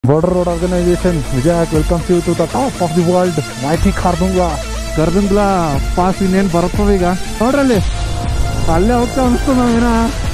Border Road Organization, Vijay welcomes you to the top of the world, mighty Khardungla. Khardungla pass ಇನ್ನೇನು ಬರ್ತದೆ ಈಗ ನೋಡ್ರಲ್ಲಿ ಅಲ್ಲೇ ಹೋಗ್ತಾ ಅನಿಸ್ತು ನಾವೇನ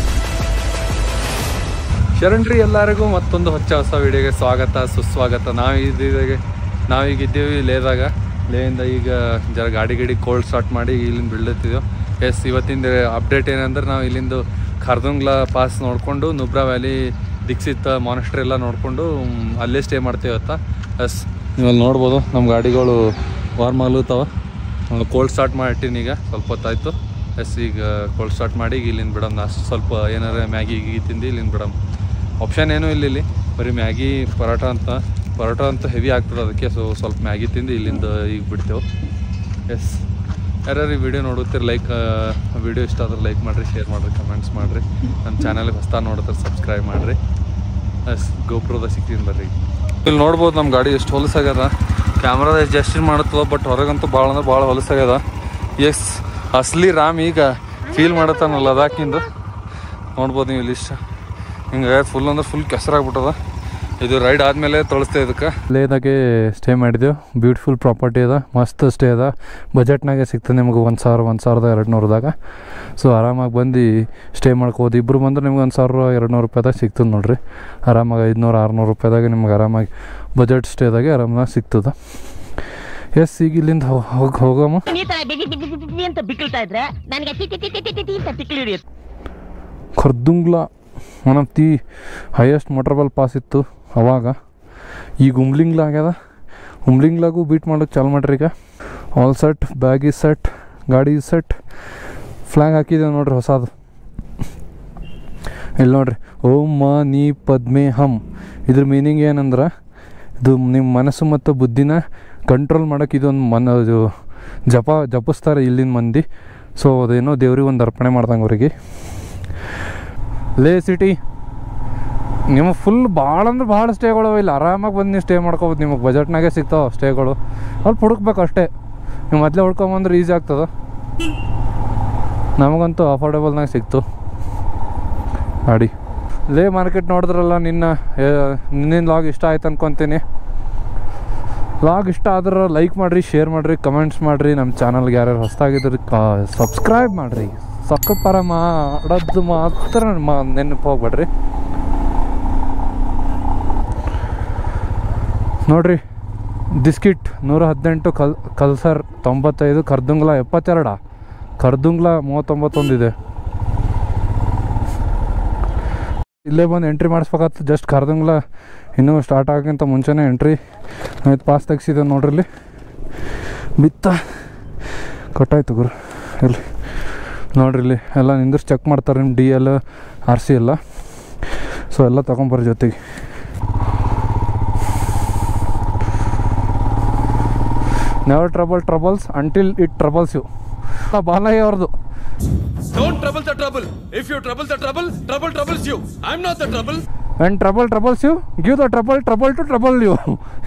ಶರಣ್ರಿ ಎಲ್ಲರಿಗೂ ಮತ್ತೊಂದು ಹೊಚ್ಚ ಹೊಸ ವಿಡಿಯೋಗೆ ಸ್ವಾಗತ ಸುಸ್ವಾಗತ ನಾವು ಇದ್ದಿದ್ದಾಗೆ ನಾವೀಗ ಇದ್ದೀವಿ ಲೇದಾಗ ಲೇಯಿಂದ ಈಗ ಜರ ಗಾಡಿ ಗಿಡಿ ಕೋಲ್ಡ್ ಸ್ಟಾರ್ಟ್ ಮಾಡಿ ಇಲ್ಲಿಂದ ಬೀಳ್ಲತ್ತಿದ್ದೆವು ಎಸ್ ಇವತ್ತಿಂದ ಅಪ್ಡೇಟ್ ಏನಂದ್ರೆ ನಾವು ಇಲ್ಲಿಂದ ಖಾರ್ದುಂಗ್ಲಾ ಪಾಸ್ ನೋಡಿಕೊಂಡು ನುಬ್ರಾ ವ್ಯಾಲಿ ದೀಕ್ಷಿತ್ ಮಾನಿಸ್ಟ್ರಿ ಎಲ್ಲ ನೋಡಿಕೊಂಡು ಅಲ್ಲೇ ಸ್ಟೇ ಮಾಡ್ತೀವಿ ಇವತ್ತ ಎಸ್ ನೀವು ಅಲ್ಲಿ ನೋಡ್ಬೋದು ನಮ್ಮ ಗಾಡಿಗಳು ವಾರ್ಮ್ ಆಗ್ಲತ್ತಾವ ಕೋಲ್ಡ್ ಸ್ಟಾರ್ಟ್ ಮಾಡಿಟ್ಟಿನಿ ಈಗ ಸ್ವಲ್ಪ ಹೊತ್ತಾಯ್ತು ಎಸ್ ಈಗ ಕೋಲ್ಡ್ ಸ್ಟಾರ್ಟ್ ಮಾಡಿ ಈಗ ಇಲ್ಲಿಂದ ಬಿಡಮ್ ಅಷ್ಟು ಸ್ವಲ್ಪ ಏನಾರ ಮ್ಯಾಗಿ ಗೀಗಿ ತಿಂದು ಇಲ್ಲಿಂದ ಬಿಡಮ್ ಆಪ್ಷನ್ ಏನೂ ಇಲ್ಲ ಇಲ್ಲಿ ಬರೀ ಮ್ಯಾಗಿ ಪರೋಟ ಅಂತ ಪರೋಟ ಅಂತ ಹೆವಿ ಆಗ್ತದೆ ಅದಕ್ಕೆ ಸೊ ಸ್ವಲ್ಪ ಮ್ಯಾಗಿ ತಿಂದು ಇಲ್ಲಿಂದ ಈಗ ಬಿಡ್ತೇವೆ ಎಸ್ ಯಾರ್ಯಾರು ಈ ವಿಡಿಯೋ ನೋಡುತ್ತೀರಿ ಲೈಕ್ ವಿಡಿಯೋ ಇಷ್ಟ ಆದ್ರೆ ಲೈಕ್ ಮಾಡಿರಿ ಶೇರ್ ಮಾಡಿರಿ ಕಮೆಂಟ್ಸ್ ಮಾಡಿರಿ ನಮ್ಮ ಚಾನಲ್ಗೆ ಹೊಸ್ತಾ ನೋಡ್ತಾರೆ ಸಬ್ಸ್ಕ್ರೈಬ್ ಮಾಡಿರಿ ಎಸ್ ಗೋಪ್ರದ ಸಿಗ್ತೀನಿ ಬರ್ರಿ ಇಲ್ಲಿ ನೋಡ್ಬೋದು ನಮ್ಮ ಗಾಡಿ ಎಷ್ಟು ಹೊಲಸಾಗ್ಯದ ಕ್ಯಾಮ್ರಾದ ಜಸ್ಟ್ ಮಾಡುತ್ತದ ಬಟ್ ಹೊರಗಂತೂ ಭಾಳ ಅಂದ್ರೆ ಭಾಳ ಹೊಲಸಾಗ್ಯದ ಎಸ್ ಅಸಲಿ ರಾಮ್ ಈಗ ಫೀಲ್ ಮಾಡತ್ತಾನ ಲದಾಖಿಂದ ನೋಡ್ಬೋದು ನೀವು ಇಲ್ಲಿ ಇಷ್ಟ ಹಿಂಗೆ ಫುಲ್ ಅಂದ್ರೆ ಫುಲ್ ಕೆಸರಾಗ್ಬಿಟ್ಟದ ಇದು ರೈಡ್ ಆದಮೇಲೆ ತೊಳಸ್ತಾ ಇದಕ್ಕೆ ಲೇದಾಗೆ ಸ್ಟೇ ಮಾಡಿದೆವು ಬ್ಯೂಟಿಫುಲ್ ಪ್ರಾಪರ್ಟಿ ಅದ ಮಸ್ತ್ ಸ್ಟೇ ಅದ ಬಜೆಟ್ನಾಗೆ ಸಿಗ್ತದೆ ನಿಮ್ಗೆ ಒಂದು ಸಾವಿರ ಒಂದು ಸಾವಿರದ ಎರಡು ನೂರದಾಗ ಸೊ ಆರಾಮಾಗಿ ಬಂದು ಸ್ಟೇ ಮಾಡ್ಕೋಬೋದು ಇಬ್ಬರು ಬಂದ್ರೆ ನಿಮ್ಗೆ ಒಂದು ಸಾವಿರ ಎರಡು ನೂರು ರೂಪಾಯಿದಾಗ ಸಿಗ್ತದೆ ನೋಡ್ರಿ ಆರಾಮಾಗಿ ಐದುನೂರು ಆರುನೂರು ರೂಪಾಯಿದಾಗ ನಿಮ್ಗೆ ಆರಾಮಾಗಿ ಬಜೆಟ್ ಸ್ಟೇದಾಗೆ ಆರಾಮಾಗಿ ಸಿಗ್ತದೆ ಎಸ್ ಈಗ ಇಲ್ಲಿಂದ ಹೋಗಿ ಹೋಗಮ್ಮ ಈ ತರ ಬಿಗಿ ಬಿಗಿ ಬಿಗಿ ಬಿಗಿ ಅಂತ ಬಿಕ್ಕಳ್ತಾ ಇದ್ರೆ ನನಗೆ ಟಿ ಟಿ ಟಿ ಟಿ ಟಿ ಟಿ ಅಂತ ತಿಕ್ಲಿ ಹಿಡಿಯುತ್ತೆ Khardungla one of the highest motorable pass ಇತ್ತು ಅವಾಗ ಈಗ ಉಮ್ಲಿಂಗ್ಲ ಆಗ್ಯದ ಉಮ್ಲಿಂಗ್ಲಾಗೂ ಬೀಟ್ ಮಾಡೋಕೆ ಚಾಲು ಮಾಡ್ರಿ ಈಗ ಆಲ್ ಸೆಟ್ ಬ್ಯಾಗ್ ಈ ಸೆಟ್ ಗಾಡಿ ಸೆಟ್ ಫ್ಲ್ಯಾಗ್ ಹಾಕಿದ್ದೇವೆ ನೋಡ್ರಿ ಹೊಸದು ಇಲ್ಲಿ ನೋಡ್ರಿ ಓಂ ಮ ನೀ ಪದ್ಮೆ ಹಮ್ ಇದ್ರ ಮೀನಿಂಗ್ ಏನಂದ್ರೆ ಇದು ನಿಮ್ಮ ಮನಸ್ಸು ಮತ್ತು ಬುದ್ಧಿನ ಕಂಟ್ರೋಲ್ ಮಾಡೋಕೆ ಇದೊಂದು ಮನ ಇದು ಜಪ ಜಪಿಸ್ತಾರೆ ಇಲ್ಲಿನ ಮಂದಿ ಸೊ ಅದೇನೋ ದೇವ್ರಿಗೆ ಒಂದು ಅರ್ಪಣೆ ಮಾಡ್ದಂಗೆ ಅವರಿಗೆ ಲೇ ಸಿಟಿ ನಿಮಗೆ ಫುಲ್ ಭಾಳ ಅಂದ್ರೆ ಭಾಳ ಸ್ಟೇಗಳು ಇಲ್ಲ ಆರಾಮಾಗಿ ಬಂದು ನೀವು ಸ್ಟೇ ಮಾಡ್ಕೋಬೋದು ನಿಮಗೆ ಬಜೆಟ್ನಾಗೆ ಸಿಗ್ತಾವೆ ಸ್ಟೇಗಳು ಅಲ್ಲಿ ಹುಡುಕ್ಬೇಕು ಅಷ್ಟೇ ನೀವು ಮೊದಲೇ ಹುಡ್ಕೊಂಬಂದ್ರೆ ಈಸಿ ಆಗ್ತದೆ ನಮಗಂತೂ ಅಫೋರ್ಡೆಬಲ್ನಾಗ ಸಿಕ್ತು ಗಾಡಿ ಲೇ ಮಾರ್ಕೆಟ್ ನೋಡಿದ್ರಲ್ಲ ನಿನ್ನ ನಿನ್ನಿನ ಲಾಗ್ ಇಷ್ಟ ಆಯ್ತು ಅನ್ಕೊತೀನಿ ಲಾಗ್ ಇಷ್ಟ ಆದ್ರೆ ಲೈಕ್ ಮಾಡಿರಿ ಶೇರ್ ಮಾಡಿರಿ ಕಮೆಂಟ್ಸ್ ಮಾಡಿರಿ ನಮ್ಮ ಚಾನಲ್ಗೆ ಯಾರ್ಯಾರು ಹೊಸ್ದಾಗಿದ್ರೆ ಸಬ್ಸ್ಕ್ರೈಬ್ ಮಾಡಿರಿ ಸಕ್ಕ ಪರ ಮಾಡೋದು ಮಾತ್ರ ಮಾ ನೆನಪು ಹೋಗ್ಬೇಡ್ರಿ ನೋಡ್ರಿ ದಿಸ್ಕಿಟ್ ನೂರ ಹದಿನೆಂಟು ಕಲ್ ಕಲ್ಸರ್ ತೊಂಬತ್ತೈದು ಕರ್ದುಂಗ್ಲ ಎಪ್ಪತ್ತೆರಡ ಕರ್ದುಂಗ್ಲ ಮೂವತ್ತೊಂಬತ್ತೊಂದಿದೆ ಇಲ್ಲೇ ಬಂದು ಎಂಟ್ರಿ ಮಾಡಿಸ್ಬೇಕಾಗ್ತದೆ ಜಸ್ಟ್ ಕರ್ದಂಗ್ಲ ಇನ್ನೂ ಸ್ಟಾರ್ಟ್ ಆಗೋಕ್ಕಿಂತ ಮುಂಚೆನೇ ಎಂಟ್ರಿ ಆಯ್ತು ಪಾಸ್ ತೆಗ್ಸಿದೆ ನೋಡ್ರಿ ಇಲ್ಲಿ ಬಿತ್ತ ಕೊಟ್ಟಾಯ್ತು ಗುರು ಇಲ್ಲಿ ನೋಡ್ರಿ ಇಲ್ಲಿ ಎಲ್ಲ ನಿಂದ್ರಿಸಿ ಚೆಕ್ ಮಾಡ್ತಾರೆ ನಿಮ್ಮ ಡಿ ಎಲ್ ಆರ್ ಸಿ ಎಲ್ಲ ಸೊ ಎಲ್ಲ ತೊಗೊಂಬರ್ರಿ ಜೊತೆಗೆ never trouble troubles until it troubles you Balayya ಅವ್ರದ್ದು Don't trouble the trouble. If you trouble the trouble, trouble troubles you. I'm not the trouble. When trouble troubles you give the trouble trouble to trouble you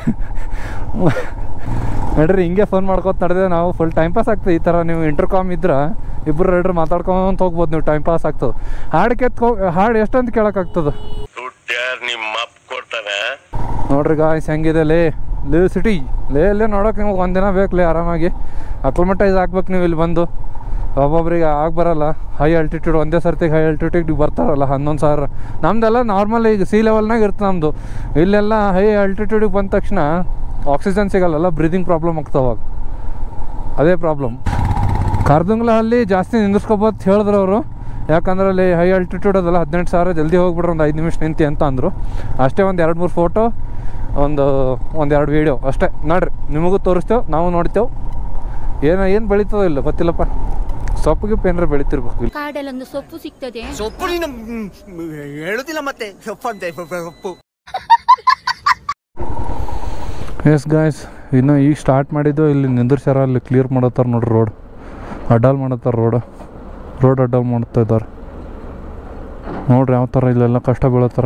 ನಡ್ರಿ ಹಿಂಗೆ phone ಮಾಡ್ಕೊತ ನಡೆದ್ರೆ ನಾವು full time pass ಆಗ್ತದೆ ಈ ಥರ ನೀವು intercom ಇದ್ರೆ ಇಬ್ಬರು ಎರಡ್ರು ಮಾತಾಡ್ಕೊಂತ ಹೋಗ್ಬೋದು ನೀವು ಟೈಮ್ ಪಾಸ್ ಆಗ್ತದೆ ಹಾಡು ಕೆತ್ಕೊ ಹಾಡು ಎಷ್ಟಂತ ಕೇಳೋಕ್ಕಾಗ್ತದೆ ದುಡ್ಡು ಯಾರು ನಿಮ್ಮ ಅಪ್ಪ ಕೊಡ್ತಾನೆ ನೋಡ್ರಿ ಗಾಯ್ಸ್ ಹೆಂಗಿದೆ ಲೇ ಲೇ ಸಿಟಿ ಲೇ ಅಲ್ಲೇ ನೋಡೋಕೆ ನಿಮ್ಗೆ ಒಂದಿನ ಬೇಕು ಲೇ ಆರಾಮಾಗಿ ಅಕ್ಲಮಟೈಸ್ ಆಗ್ಬೇಕು ನೀವು ಇಲ್ಲಿ ಬಂದು ಒಬ್ಬೊಬ್ರಿಗೆ ಆಗಿ ಬರಲ್ಲ ಹೈ ಆಲ್ಟಿಟ್ಯೂಡ್ ಒಂದೇ ಸರ್ತಿಗೆ ಹೈ ಆಲ್ಟಿಟ್ಯೂಡ್ ಬರ್ತಾರಲ್ಲ ಹನ್ನೊಂದು ಸಾವಿರ ನಮ್ದೆಲ್ಲ ನಾರ್ಮಲ್ ಈಗ ಸಿ ಲೆವೆಲ್ನಾಗ ಇರ್ತದೆ ನಮ್ಮದು ಇಲ್ಲೆಲ್ಲ ಹೈ ಆಲ್ಟಿಟ್ಯೂಡಿಗೆ ಬಂದ ತಕ್ಷಣ ಆಕ್ಸಿಜನ್ ಸಿಗಲ್ಲಲ್ಲ ಬ್ರೀದಿಂಗ್ ಪ್ರಾಬ್ಲಮ್ ಆಗ್ತಾವ ಅವಾಗ ಅದೇ ಪ್ರಾಬ್ಲಮ್ ಕಾರ್ದುಂಗ್ಲ ಅಲ್ಲಿ ಜಾಸ್ತಿ ನಿಂದಿರ್ಸ್ಕೊಬೋದು ಹೇಳಿದ್ರು ಅವರು ಯಾಕಂದ್ರೆ ಅಲ್ಲಿ ಹೈ ಆಲ್ಟಿಟ್ಯೂಡ್ ಅದಲ್ಲ ಹದಿನೆಂಟು ಸಾವಿರ ಜಲ್ದಿ ಹೋಗ್ಬಿಡ್ರಿ ಒಂದು ಐದು ನಿಮಿಷ ನಿಂತಿ ಅಂತ ಅಂದರು ಅಷ್ಟೇ ಒಂದು ಎರಡು ಮೂರು ಫೋಟೋ ಒಂದು ಒಂದು ಎರಡು ವೀಡಿಯೋ ಅಷ್ಟೇ ನೋಡ್ರಿ ನಿಮಗೂ ತೋರಿಸ್ತೇವೆ ನಾವು ನೋಡ್ತೇವೆ ಏನು ಏನು ಬೆಳೀತದೋ ಇಲ್ಲ ಗೊತ್ತಿಲ್ಲಪ್ಪ ಸೊಪ್ಪಿಗೆ ಪೇನ್ರೆ ಬೆಳಿತಿರ್ಬೇಕು ಇಲ್ಲಿ ಕಾಡಲ್ಲೊಂದು ಸೊಪ್ಪು ಸಿಗ್ತದೆ ಸೊಪ್ಪು ನೀನು ಮ್, ಮ್, ಹೇಳುದಿಲ್ಲ ಮತ್ತೆ ಸೊಪ್ಪಂತೆ ಸೊಪ್ಪು ಎಸ್ ಗಾಯ್ಸ್ ಇನ್ನು ಈಗ ಸ್ಟಾರ್ಟ್ ಮಾಡಿದ್ದು ಇಲ್ಲಿ ನಿಂದಿರ್ಸ್ಯಾರ ಅಲ್ಲಿ ಕ್ಲಿಯರ್ ಮಾಡತ್ತಾರ ನೋಡ್ರಿ ರೋಡ್ ಅಡ್ಡಾಲ್ ಮಾಡತ್ತಾರ ರೋಡ್ ರೋಡ್ ಅಡ್ಡಾಲ್ ಮಾಡ್ತಾ ಇದ್ದಾರೆ ನೋಡ್ರಿ ಯಾವ ಥರ ಇಲ್ಲೆಲ್ಲ ಕಷ್ಟ ಬೀಳತ್ತಾರ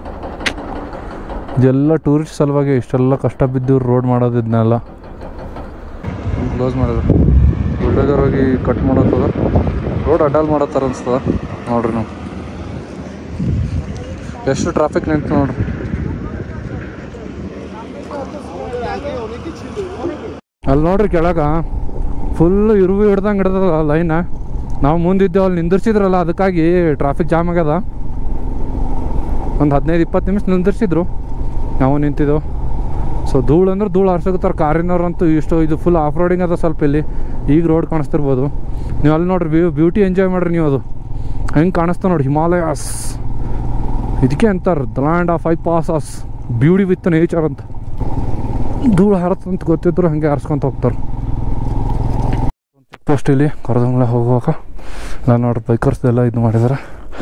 ಇದೆಲ್ಲ ಟೂರಿಸ್ಟ್ ಸಲುವಾಗಿ ಇಷ್ಟೆಲ್ಲ ಕಷ್ಟ ಬಿದ್ದು ರೋಡ್ ಮಾಡೋದು ಇದನ್ನೆಲ್ಲ ಕ್ಲೋಸ್ ಮಾಡಿದ್ರು ಬುಲ್ಡೋಜರ್ ಹೋಗಿ ಕಟ್ ಮಾಡತ್ತದ ರೋಡ್ ಅಡ್ಡಾಲ್ ಮಾಡತ್ತಾರ ಅನ್ಸ್ತದ ನೋಡ್ರಿ ನಾವು ಎಷ್ಟು ಟ್ರಾಫಿಕ್ ನಿಂತು ನೋಡ್ರಿ ಅಲ್ಲಿ ನೋಡ್ರಿ ಕೆಳಗ ಫುಲ್ ಇರುವು ಹಿಡ್ದಂಗೆ ಹಿಡ್ದದ ಲೈನ ನಾವು ಮುಂದಿದ್ದೇವೆ ಅಲ್ಲಿ ನಿಂದಿರ್ಸಿದ್ರಲ್ಲ ಅದಕ್ಕಾಗಿ ಟ್ರಾಫಿಕ್ ಜಾಮ್ ಆಗ್ಯದ ಒಂದು ಹದಿನೈದು ಇಪ್ಪತ್ತು ನಿಮಿಷ ನಿಂದಿರ್ಸಿದ್ರು ನಾವು ನಿಂತಿದ್ದೆವು ಸೊ ಧೂಳು ಅಂದ್ರೆ ಧೂಳು ಆರ್ಸಕತ್ತಾರೆ ಕಾರಿನವ್ರಂತೂ ಇಷ್ಟು ಇದು ಫುಲ್ ಆಫ್ ರೋಡಿಂಗ್ ಅದ ಸ್ವಲ್ಪ ಇಲ್ಲಿ ಈಗ ರೋಡ್ ಕಾಣಿಸ್ತಿರ್ಬೋದು ನೀವು ಅಲ್ಲಿ ನೋಡ್ರಿ ವ್ಯೂ ಬ್ಯೂಟಿ ಎಂಜಾಯ್ ಮಾಡ್ರಿ ನೀವು ಅದು ಹೆಂಗೆ ಕಾಣಿಸ್ತಾ ನೋಡಿ ಹಿಮಾಲಯಾಸ್ ಇದಕ್ಕೆ ಅಂತಾರೆ the land of high passes beauty with nature ಅಂತ ಧೂಳು ಹಾರತ್ತಂತ ಗೊತ್ತಿದ್ರು ಹಂಗೆ ಹಾರಿಸ್ಕೊಂತ ಹೋಗ್ತಾರೆ ಚೆಕ್ ಪೋಸ್ಟ್ ಇಲ್ಲಿ ಕರೆದಂಗ್ಲ ಹೋಗುವಾಗ ನಾನು ನೋಡ್ರಿ ಬೈಕರ್ಸ್ ಎಲ್ಲ ಇದು ಮಾಡಿದ್ದಾರೆ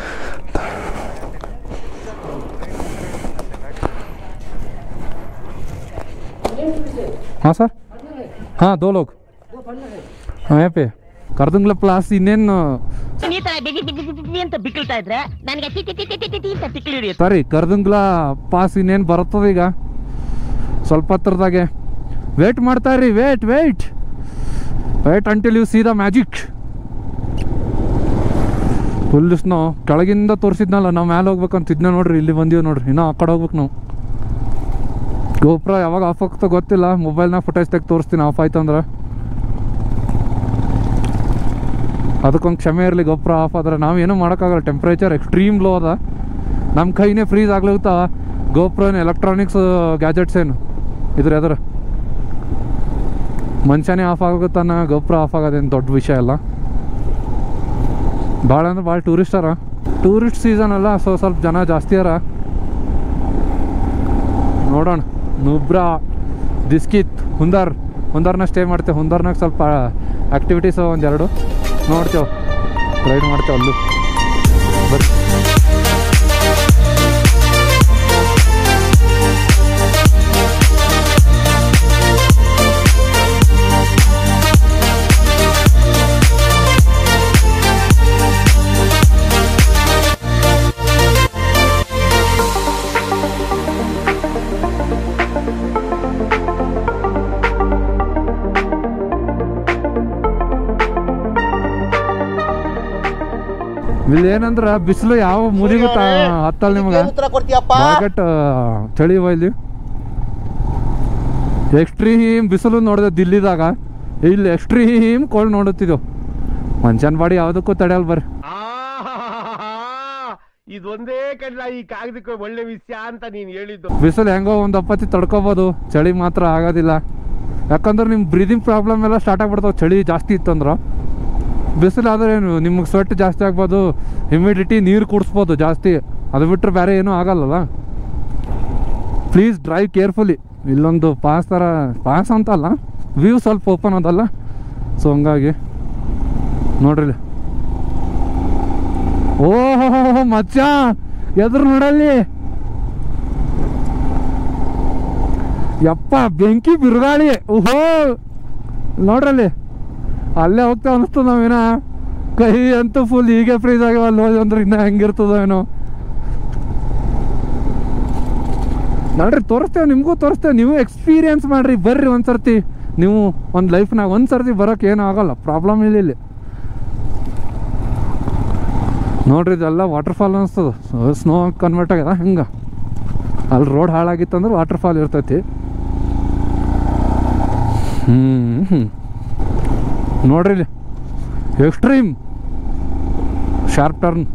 हाँ सर हाँ दो लोग हाँ यहाँ पे करदुंगला प्लास ಇನ್ನೇನು ಈ ತರ ಬಿಗಿ ಬಿಗಿ ಬಿಗಿ ಬಿಗಿ ಅಂತ ಬಿಕ್ಕಳ್ತಾ ಇದ್ರೆ ನನಗೆ ಟಿ ಟಿ ಟಿ ಟಿ ಟಿ ಟಿ ಅಂತ ತಿಕ್ಲಿ ಹಿಡಿಯುತ್ತೆ ಸರಿ ಕರ್ದಂಗ್ಲ ಪಾಸ್ ಇನ್ನೇನು ಬರುತ್ತದ ಈಗ ಸ್ವಲ್ಪ ಹತ್ರದಾಗೆ ವೇಟ್ ಮಾಡ್ತಾ ಇರಿ wait wait wait until you see the magic full snow ಕೆಳಗಿಂದ ತೋರಿಸಿದ್ನಲ್ಲ ನಾವು ಮ್ಯಾಲೆ ಹೋಗ್ಬೇಕಂತ ಇದನ್ನ ನೋಡ್ರಿ ಇಲ್ಲಿ ಬಂದೀವಿ ನೋಡ್ರಿ ಇನ್ನೂ ಆ ಕಡೆ ಹೋಗ್ಬೇಕು ನಾವು ಗೋಪುರ ಯಾವಾಗ ಆಫ್ ಆಗ್ತೋ ಗೊತ್ತಿಲ್ಲ ಮೊಬೈಲ್ನಾಗ ಫುಟೇಜ್ ತೆಗೆ ತೋರಿಸ್ತೀನಿ ಆಫ್ ಆಯ್ತು ಅಂದ್ರೆ ಅದಕ್ಕೊಂದು ಕ್ಷಮೆ ಇರಲಿ ಗೊಬ್ಬರ ಆಫ್ ಆದ್ರೆ ನಾವೇನು ಮಾಡೋಕ್ಕಾಗಲ್ಲ ಟೆಂಪ್ರೇಚರ್ ಎಕ್ಸ್ಟ್ರೀಮ್ ಲೋ ಅದ ನಮ್ಮ ಕೈನೇ ಫ್ರೀಸ್ ಆಗ್ಲಿರ್ತಾವ ಗೋಪ್ರ ಏನು ಎಲೆಕ್ಟ್ರಾನಿಕ್ಸ್ ಗ್ಯಾಜೆಟ್ಸ್ ಏನು ಇದ್ರ ಎದುರು ಮನುಷ್ಯನೇ ಆಫ್ ಆಗುತ್ತಾನ ಗೋಪುರ ಆಫ್ ಆಗೋದೇನು ದೊಡ್ಡ ವಿಷಯ ಅಲ್ಲ ಭಾಳ ಅಂದ್ರೆ ಭಾಳ ಟೂರಿಸ್ಟ್ ಅರ ಟೂರಿಸ್ಟ್ ಸೀಸನ್ ಅಲ್ಲ ಸೊ ಸ್ವಲ್ಪ ಜನ ಜಾಸ್ತಿ ಅರ ನೋಡೋಣ ನುಬ್ರಾ ದಿಸ್ಕಿತ್ ಹುಂದಾರ್ ಹುಂದಾರ್ನ ಸ್ಟೇ ಮಾಡ್ತೇವೆ ಹುಂದಾರ್ನಾಗ ಸ್ವಲ್ಪ ಆ್ಯಕ್ಟಿವಿಟೀಸ್ ಒಂದೆರಡು ನೋಡ್ತೇವೆ ರೈಡ್ ಮಾಡ್ತೇವೆ ಅಲ್ಲೂ ಬರ್ರಿ ಇಲ್ಲಿ ಏನಂದ್ರ ಬಿಸಿಲು ಯಾವ ಮುರಿಗೂ ಹತ್ತಲ್ಲ ನಿಮಗೆ ಉತ್ತರ ಕೊಡ್ತೀಯಪ್ಪ ಮಾರ್ಕೆಟ್ ಚಳಿ ಇವ ಇಲ್ಲಿ ಎಕ್ಸ್ಟ್ರೀಮ್ ಬಿಸಿಲು ನೋಡಿದೆ ದಿಲ್ಲಿದಾಗ ಇಲ್ಲಿ ಎಕ್ಸ್ಟ್ರೀಮ್ ಕೋಲ್ಡ್ ನೋಡುತ್ತಿದ್ದೆವು ಮನುಷ್ಯನ ಬಾಡಿ ಯಾವುದಕ್ಕೂ ತಡೆಯಲ್ಲ ಬರ್ರಿ ಇದೊಂದೇ ಕಡ್ಲ ಈ ಕಾಗದಕ್ಕೆ ಒಳ್ಳೆ ವಿಷಯ ಅಂತ ನೀನ್ ಹೇಳಿದ್ದು ಬಿಸಿಲು ಹೆಂಗೋ ಒಂದು ಅಪ್ಪತ್ತಿ ತಡ್ಕೋಬೋದು ಚಳಿ ಮಾತ್ರ ಆಗೋದಿಲ್ಲ ಯಾಕಂದ್ರೆ ನಿಮ್ಮ ಬ್ರೀದಿಂಗ್ ಪ್ರಾಬ್ಲಮ್ ಎಲ್ಲ ಸ್ಟಾರ್ಟ್ ಆಗ್ಬಿಡ್ತಾವೆ ಚಳಿ ಜಾಸ್ತಿ ಇತ್ತಂದ್ರೆ ಬಿಸಿಲು ಆದ್ರೆ ಏನು ನಿಮಗೆ ಸ್ವೆಟ್ ಜಾಸ್ತಿ ಆಗ್ಬೋದು ಹ್ಯುಮಿಡಿಟಿ ನೀರು ಕುಡಿಸ್ಬೋದು ಜಾಸ್ತಿ ಅದು ಬಿಟ್ಟರೆ ಬೇರೆ ಏನೂ ಆಗಲ್ಲಲ್ಲ ಪ್ಲೀಸ್ ಡ್ರೈವ್ ಕೇರ್ಫುಲಿ ಇಲ್ಲೊಂದು ಪಾಸ್ ಥರ ಪಾಸ್ ಅಂತಲ್ಲ ವ್ಯೂ ಸ್ವಲ್ಪ ಓಪನ್ ಅದಲ್ಲ ಸೊ ಹಂಗಾಗಿ ನೋಡ್ರಿ ಇಲ್ಲಿ. ಓಹೋ ಮಚ್ಚ ಎದುರು ನೋಡಲ್ಲಿ ಯಪ್ಪ ಬೆಂಕಿ ಬಿರುಗಾಳಿ ಓಹೋ ನೋಡ್ರಲ್ಲಿ ಅಲ್ಲೇ ಹೋಗ್ತಾ ಅನಿಸ್ತದ ನಾವೇನ ಕೈ ಅಂತೂ ಫುಲ್ ಹೀಗೆ ಫ್ರೀಸ್ ಆಗ್ಯಾವ ಅಲ್ಲಿ ಹೋದ್ ಅಂದ್ರೆ ಇನ್ನ ಹೆಂಗಿರ್ತದೋ ಏನೋ ನೋಡ್ರಿ ತೋರಿಸ್ತೇವೆ ನಿಮಗೂ ತೋರಿಸ್ತೇವೆ ನೀವು ಎಕ್ಸ್ಪೀರಿಯನ್ಸ್ ಮಾಡ್ರಿ ಬರ್ರಿ ಒಂದ್ಸರ್ತಿ ನೀವು ಒಂದು ಲೈಫ್ನಾಗ ಒಂದು ಸರ್ತಿ ಬರೋಕೆ ಏನೂ ಆಗಲ್ಲ ಪ್ರಾಬ್ಲಮ್ ಇಲ್ಲ ಇಲ್ಲಿ ನೋಡ್ರಿ ಇದೆಲ್ಲ ವಾಟರ್ಫಾಲ್ ಅನಿಸ್ತದ ಸ್ನೋ ಕನ್ವರ್ಟ್ ಆಗ್ಯದ ಹೆಂಗೆ ಅಲ್ಲಿ ರೋಡ್ ಹಾಳಾಗಿತ್ತಂದ್ರೆ ವಾಟರ್ಫಾಲ್ ಇರ್ತೈತಿ ಹ್ಞೂ ಹ್ಞೂ ನೋಡ್ರಿ ಇಲ್ಲಿ ಎಕ್ಸ್ಟ್ರೀಮ್ ಶಾರ್ಪ್ ಟರ್ನ್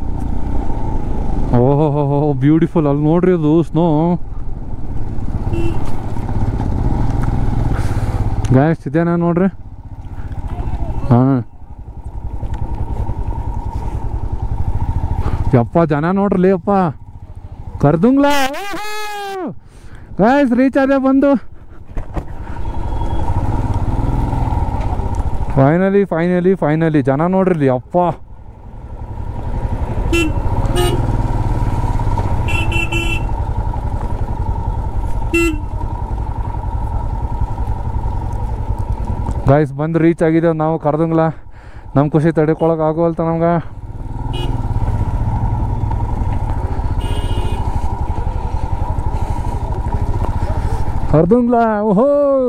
ಓಹೋ ಬ್ಯೂಟಿಫುಲ್ ಅಲ್ಲಿ ನೋಡ್ರಿ ಅದು ಸ್ನೋ ಗಾಯಸ್ ಇದೇನಾ ನೋಡ್ರಿ ಹಾಂ ಯಪ್ಪ ಜನ ನೋಡ್ರಿ ಅಪ್ಪ ಕರ್ದುಂಗ್ಲ ಗಾಯಸ್ ರೀಚ್ ಆದೆ ಬಂದು ಫೈನಲಿ ಫೈನಲಿ ಫೈನಲಿ ಜನ ನೋಡ್ರಿ ಇಲ್ಲಿ ಅಪ್ಪ ಗಾಯ್ಸ್ ಬಂದು ರೀಚ್ ಆಗಿದ್ದೇವೆ ನಾವು ಕರ್ದಂಗ್ಲ ನಮ್ಮ ಖುಷಿ ತಡ್ಕೊಳಕ್ ಆಗೋಲ್ತ ನಮ್ಗೆ ಕರ್ದಂಗ್ಲ ಓಹೋ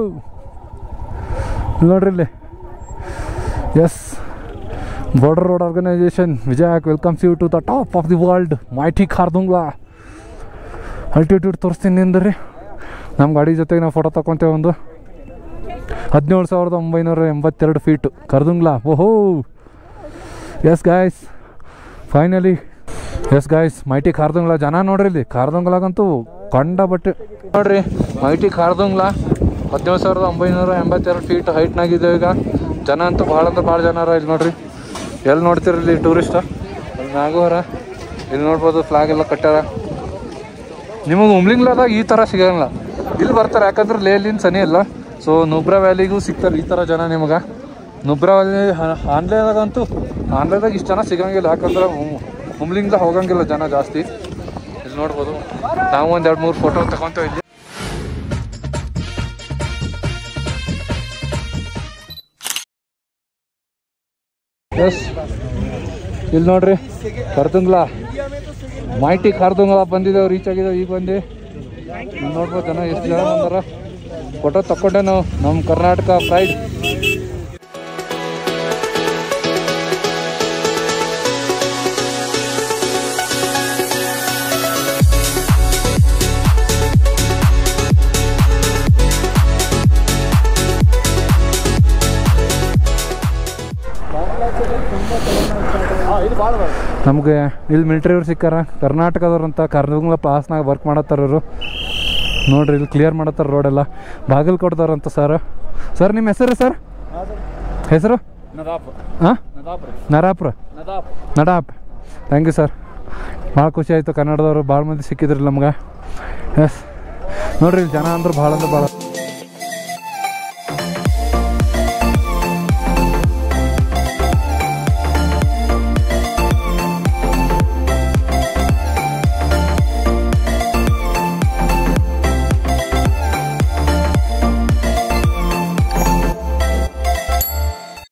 ನೋಡ್ರಿ ಇಲ್ಲಿ yes border road organisation Vijayak welcomes you to the top of the world mighty Khardungla altitude ತೋರಿಸ್ತೀನಿ ನಿಂದ್ರಿ ನಮ್ಮ ಗಾಡಿ ಜೊತೆಗೆ ನಾವು ಫೋಟೋ ತಗೊತೇವೆ ಒಂದು ಹದಿನೇಳು ಸಾವಿರದ ಒಂಬೈನೂರ ಎಂಬತ್ತೆರಡು ಫೀಟು ಕರ್ದುಂಗ್ಲಾ ಓಹೋ yes guys finally yes guys mighty Khardungla ಜನ ನೋಡ್ರಿ ಇಲ್ಲಿ ಕಾರ್ದಂಗ್ಲಾಗಂತೂ ಕಂಡ ಬಟ್ಟೆ ನೋಡ್ರಿ ಮೈಟಿ ಕಾರ್ದಂಗ್ಲ ಹದಿನೇಳು ಸಾವಿರದ ಒಂಬೈನೂರ ಎಂಬತ್ತೆರಡು ಫೀಟ್ ಹೈಟ್ನಾಗಿದೆ ಈಗ ಜನ ಅಂತೂ ಭಾಳ ಅಂದ್ರೆ ಭಾಳ ಜನ ಅರ ಇಲ್ಲಿ ನೋಡ್ರಿ ಎಲ್ಲಿ ನೋಡ್ತೀರಿ ಇಲ್ಲಿ ಟೂರಿಸ್ಟ್ ಅಲ್ಲಿ ಮ್ಯಾಗೋರ ಇಲ್ಲಿ ನೋಡ್ಬೋದು ಫ್ಲಾಗ್ ಎಲ್ಲ ಕಟ್ಟಾರ ನಿಮಗೆ ಉಮ್ಲಿಂಗ್ಲಾದಾಗ ಈ ಥರ ಸಿಗಲ್ಲ ಇಲ್ಲಿ ಬರ್ತಾರೆ ಯಾಕಂದ್ರೆ ಲೇಲಿನ ಸನಿ ಇಲ್ಲ ಸೊ ನುಬ್ರಾ ವ್ಯಾಲಿಗೂ ಸಿಗ್ತಾರೆ ಈ ಥರ ಜನ ನಿಮಗೆ ನುಬ್ರಾ ವ್ಯಾಲಿ ಆನ್ಲೈನ್ದಾಗಂತೂ ಆನ್ಲೈನ್ದಾಗ ಇಷ್ಟು ಜನ ಸಿಗಂಗಿಲ್ಲ ಯಾಕಂದ್ರೆ ಹುಮ್ಲಿಂಗ್ದ ಹೋಗಂಗಿಲ್ಲ ಜನ ಜಾಸ್ತಿ ಇಲ್ಲಿ ನೋಡ್ಬೋದು ನಾವು ಒಂದು ಎರಡು ಮೂರು ಫೋಟೋ ತಗೊಂತೇವೆ ಇಲ್ಲಿ ಎಸ್ ಇಲ್ಲಿ ನೋಡ್ರಿ ಕರ್ದಂಗ್ಲಾ ಮೈಟಿ ಕಾರ್ದಂಗ್ಲಾ ಬಂದಿದ್ದೇವೆ ರೀಚ್ ಆಗಿದ್ದೇವೆ ಈಗ ಬಂದು ಇಲ್ಲಿ ನೋಡ್ಬೋದು ಜನ ಎಷ್ಟು ಜನ ಬಂದಾರ ಫೋಟೋ ತಕ್ಕೊಂಡೆ ನಾವು ನಮ್ಮ ಕರ್ನಾಟಕ ಪ್ರೈಡ್ ನಮಗೆ ಇಲ್ಲಿ ಮಿಲಿಟ್ರಿಯವ್ರು ಸಿಕ್ಕಾರ ಕರ್ನಾಟಕದವ್ರು ಅಂತ ಕರ್ದಂಗ್ಲ ಪಾಸ್ನಾಗ ವರ್ಕ್ ಮಾಡತ್ತಾರ ಇವರು ನೋಡ್ರಿ ಇಲ್ಲಿ ಕ್ಲಿಯರ್ ಮಾಡತ್ತಾರ ರೋಡೆಲ್ಲ ಬಾಗಲಕೋಟದವ್ರಂತ ಸರ್ ಸರ್ ನಿಮ್ಮ ಹೆಸರು ಸರ್ ಹೆಸರು ಹಾಂ ನರಾಪುರ ನಡಾಪ್ ಥ್ಯಾಂಕ್ ಯು ಸರ್ ಭಾಳ ಖುಷಿ ಆಯಿತು ಕನ್ನಡದವರು ಭಾಳ ಮಂದಿ ಸಿಕ್ಕಿದ್ರಿ ನಮ್ಗೆ ಎಸ್ ನೋಡ್ರಿ ಇಲ್ಲಿ ಜನ ಅಂದ್ರೆ ಭಾಳ ಅಂದ್ರೆ ಭಾಳ